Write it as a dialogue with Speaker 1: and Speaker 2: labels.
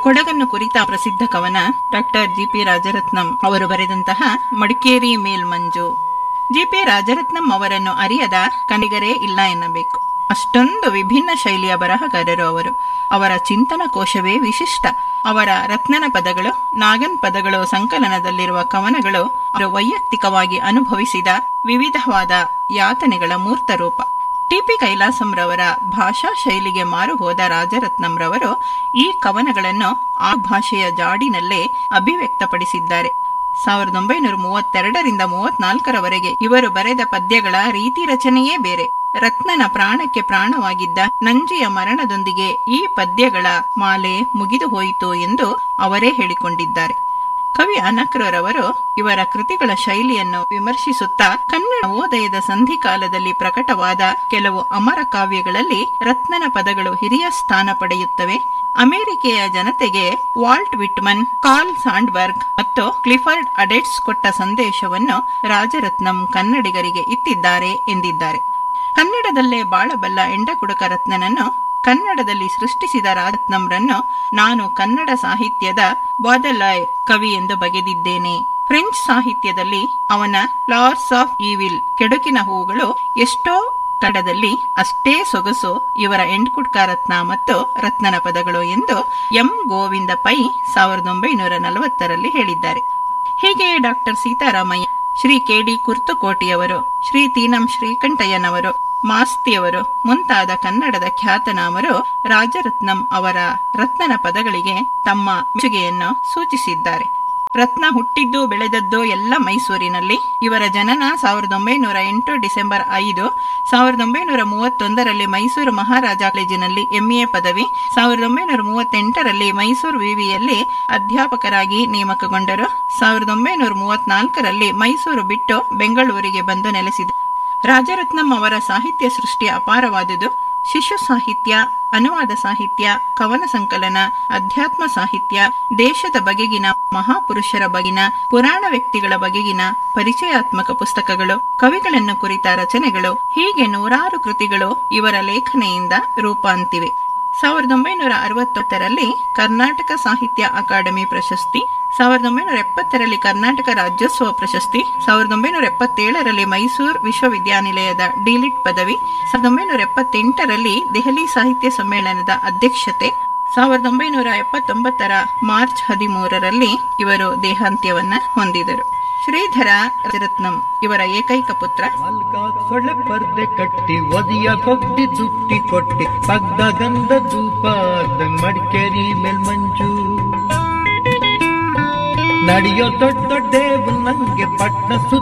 Speaker 1: ಕೊಡಗನ್ನು ಕುರಿತ ಪ್ರಸಿದ್ಧ ಕವನ ಡಾಕ್ಟರ್ ಜಿ ಪಿ ರಾಜರತ್ನಂ ಅವರು ಬರೆದಂತಹ ಮಡಿಕೇರಿ ಮೇಲ್ಮಂಜು ಜಿ ಪಿ ರಾಜರತ್ನಂ ಅವರನ್ನು ಅರಿಯದ ಕಣಿಗರೇ ಇಲ್ಲ ಎನ್ನಬೇಕು ಅಷ್ಟೊಂದು ವಿಭಿನ್ನ ಶೈಲಿಯ ಬರಹಗಾರರು ಅವರು ಅವರ ಚಿಂತನ ಕೋಶವೇ ವಿಶಿಷ್ಟ ಅವರ ರತ್ನನ ಪದಗಳು ನಾಗನ್ ಪದಗಳು ಸಂಕಲನದಲ್ಲಿರುವ ಕವನಗಳು ಅವರು ವೈಯಕ್ತಿಕವಾಗಿ ಅನುಭವಿಸಿದ ವಿವಿಧವಾದ ಯಾತನೆಗಳ ಮೂರ್ತ ರೂಪ ಟಿಪಿ ಕೈಲಾಸಂರವರ ಭಾಷಾ ಶೈಲಿಗೆ ಮಾರು ಹೋದ ರಾಜರತ್ನಂರವರು ಈ ಕವನಗಳನ್ನು ಆ ಭಾಷೆಯ ಜಾಡಿನಲ್ಲೇ ಅಭಿವ್ಯಕ್ತಪಡಿಸಿದ್ದಾರೆ ಸಾವಿರದ ಒಂಬೈನೂರ ಮೂವತ್ತೆರಡರಿಂದ ಮೂವತ್ನಾಲ್ಕರವರೆಗೆ ಇವರು ಬರೆದ ಪದ್ಯಗಳ ರೀತಿ ರಚನೆಯೇ ಬೇರೆ ರತ್ನನ ಪ್ರಾಣಕ್ಕೆ ಪ್ರಾಣವಾಗಿದ್ದ ನಂಜಿಯ ಮರಣದೊಂದಿಗೆ ಈ ಪದ್ಯಗಳ ಮಾಲೆ ಮುಗಿದು ಹೋಯಿತು ಎಂದು ಅವರೇ ಹೇಳಿಕೊಂಡಿದ್ದಾರೆ ಕವಿ ಅನಕ್ರರವರು ಇವರ ಕೃತಿಗಳ ಶೈಲಿಯನ್ನು ವಿಮರ್ಶಿಸುತ್ತಾ ಕನ್ನಡ ನವೋದಯದ ಸಂಧಿಕಾಲದಲ್ಲಿ ಪ್ರಕಟವಾದ ಕೆಲವು ಅಮರ ಕಾವ್ಯಗಳಲ್ಲಿ ರತ್ನನ ಪದಗಳು ಹಿರಿಯ ಸ್ಥಾನ ಪಡೆಯುತ್ತವೆ ಅಮೆರಿಕೆಯ ಜನತೆಗೆ ವಾಲ್ಟ್ ವಿಟ್ಮನ್ ಕಾರ್ಲ್ ಸಾಂಡ್ಬರ್ಗ್ ಮತ್ತು ಕ್ಲಿಫರ್ಡ್ ಅಡೆಟ್ಸ್ ಕೊಟ್ಟ ಸಂದೇಶವನ್ನು ರಾಜರತ್ನಂ ಕನ್ನಡಿಗರಿಗೆ ಇತ್ತಿದ್ದಾರೆ ಎಂದಿದ್ದಾರೆ ಕನ್ನಡದಲ್ಲೇ ಬಾಳಬಲ್ಲ ಎಂಡಕುಡುಕ ರತ್ನನನ್ನು ಕನ್ನಡದಲ್ಲಿ ಸೃಷ್ಟಿಸಿದ ರಾಜರತ್ನಂರನ್ನು ನಾನು ಕನ್ನಡ ಸಾಹಿತ್ಯದ ಬಾದಲಾಯ್ ಕವಿ ಎಂದು ಬಗೆದಿದ್ದೇನೆ ಫ್ರೆಂಚ್ ಸಾಹಿತ್ಯದಲ್ಲಿ ಅವನ ಫ್ಲವರ್ಸ್ ಆಫ್ ಈವಿಲ್ ಕೆಡುಕಿನ ಹೂವುಗಳು ಎಷ್ಟೋ ಕನ್ನಡದಲ್ಲಿ ಅಷ್ಟೇ ಸೊಗಸು ಇವರ ಎಂಡ್ಕುಡ್ಕ ರತ್ನ ಮತ್ತು ರತ್ನನ ಪದಗಳು ಎಂದು ಎಂ ಗೋವಿಂದ ಪೈ ಸಾವಿರದ ಒಂಬೈನೂರ ನಲವತ್ತರಲ್ಲಿ ಹೇಳಿದ್ದಾರೆ ಹೀಗೆಯೇ ಡಾಕ್ಟರ್ ಸೀತಾರಾಮಯ್ಯ ಶ್ರೀ ಕೆಡಿ ಕುರ್ತುಕೋಟಿಯವರು ಶ್ರೀ ತೀನಂ ಶ್ರೀಕಂಠಯ್ಯನವರು ಮಾಸ್ತಿಯವರು ಮುಂತಾದ ಕನ್ನಡದ ಖ್ಯಾತನಾಮರು ರಾಜರತ್ನಂ ಅವರ ರತ್ನನ ಪದಗಳಿಗೆ ತಮ್ಮ ಮೆಚ್ಚುಗೆಯನ್ನು ಸೂಚಿಸಿದ್ದಾರೆ ರತ್ನ ಹುಟ್ಟಿದ್ದು ಬೆಳೆದದ್ದು ಎಲ್ಲ ಮೈಸೂರಿನಲ್ಲಿ ಇವರ ಜನನ ಸಾವಿರದ ಒಂಬೈನೂರ ಎಂಟು ಡಿಸೆಂಬರ್ ಐದು ಸಾವಿರದ ಒಂಬೈನೂರ ಮೂವತ್ತೊಂದರಲ್ಲಿ ಮೈಸೂರು ಮಹಾರಾಜ ಕಾಲೇಜಿನಲ್ಲಿ ಎಂಎ ಪದವಿ ಸಾವಿರದ ಒಂಬೈನೂರ ಮೂವತ್ತೆಂಟರಲ್ಲಿ ಮೈಸೂರು ವಿವಿಯಲ್ಲಿ ಅಧ್ಯಾಪಕರಾಗಿ ನೇಮಕಗೊಂಡರು ಸಾವಿರದ ಒಂಬೈನೂರ ಮೂವತ್ನಾಲ್ಕರಲ್ಲಿ ಮೈಸೂರು ಬಿಟ್ಟು ಬೆಂಗಳೂರಿಗೆ ಬಂದು ನೆಲೆಸಿದರು ರಾಜರತ್ನಂ ಅವರ ಸಾಹಿತ್ಯ ಸೃಷ್ಟಿ ಅಪಾರವಾದುದು ಶಿಶು ಸಾಹಿತ್ಯ ಅನುವಾದ ಸಾಹಿತ್ಯ ಕವನ ಸಂಕಲನ ಅಧ್ಯಾತ್ಮ ಸಾಹಿತ್ಯ ದೇಶದ ಬಗೆಗಿನ ಮಹಾಪುರುಷರ ಬಗೆಗಿನ ಪುರಾಣ ವ್ಯಕ್ತಿಗಳ ಬಗೆಗಿನ ಪರಿಚಯಾತ್ಮಕ ಪುಸ್ತಕಗಳು ಕವಿಗಳನ್ನು ಕುರಿತ ರಚನೆಗಳು ಹೀಗೆ ನೂರಾರು ಕೃತಿಗಳು ಇವರ ಲೇಖನೆಯಿಂದ ರೂಪಾಂತಿವೆ ಸಾವಿರದ ಒಂಬೈನೂರ ಅರವತ್ತೊತ್ತರಲ್ಲಿ ಕರ್ನಾಟಕ ಸಾಹಿತ್ಯ ಅಕಾಡೆಮಿ ಪ್ರಶಸ್ತಿ ಸಾವಿರದ ಒಂಬೈನೂರ ಎಪ್ಪತ್ತರಲ್ಲಿ ಕರ್ನಾಟಕ ರಾಜ್ಯೋತ್ಸವ ಪ್ರಶಸ್ತಿ ಸಾವಿರದ ಒಂಬೈನೂರ ಎಪ್ಪತ್ತೇಳರಲ್ಲಿ ಮೈಸೂರು ವಿಶ್ವವಿದ್ಯಾನಿಲಯದ ಡಿಲಿಟ್ ಪದವಿ ಸಾವಿರದ ಒಂಬೈನೂರ ಎಪ್ಪತ್ತೆಂಟರಲ್ಲಿ ದೆಹಲಿ ಸಾಹಿತ್ಯ ಸಮ್ಮೇಳನದ ಅಧ್ಯಕ್ಷತೆ ಸಾವಿರದ ಒಂಬೈನೂರ ಎಪ್ಪತ್ತೊಂಬತ್ತರ ಮಾರ್ಚ್ ಹದಿಮೂರರಲ್ಲಿ ಇವರು ದೇಹಾಂತ್ಯವನ್ನ ಹೊಂದಿದರು ಶ್ರೀಧರ ರಾಜರತ್ನಂ ಇವರ ಏಕೈಕ ಪುತ್ರ
Speaker 2: ಮಲ್ಕಾಕ್ ಸೊಳ್ಳೆ ಪರ್ದೆ ಕಟ್ಟಿ ಒದಿಯ ಕೊಟ್ಟಿ ದುಟ್ಟಿ ಕೊಟ್ಟಿ ಪಗ್ದ ಗಂಧ ಧೂಪ ಅದ್ದಂಗ್ ಮಡಿಕೇರಿ ಮೇಲ್ಮಂಜು ನಡೆಯೋ ದೊಡ್ಡ ದೊಡ್ಡೇವು ನಂಗೆ ಪಟ್ನ ಸುತ್ತ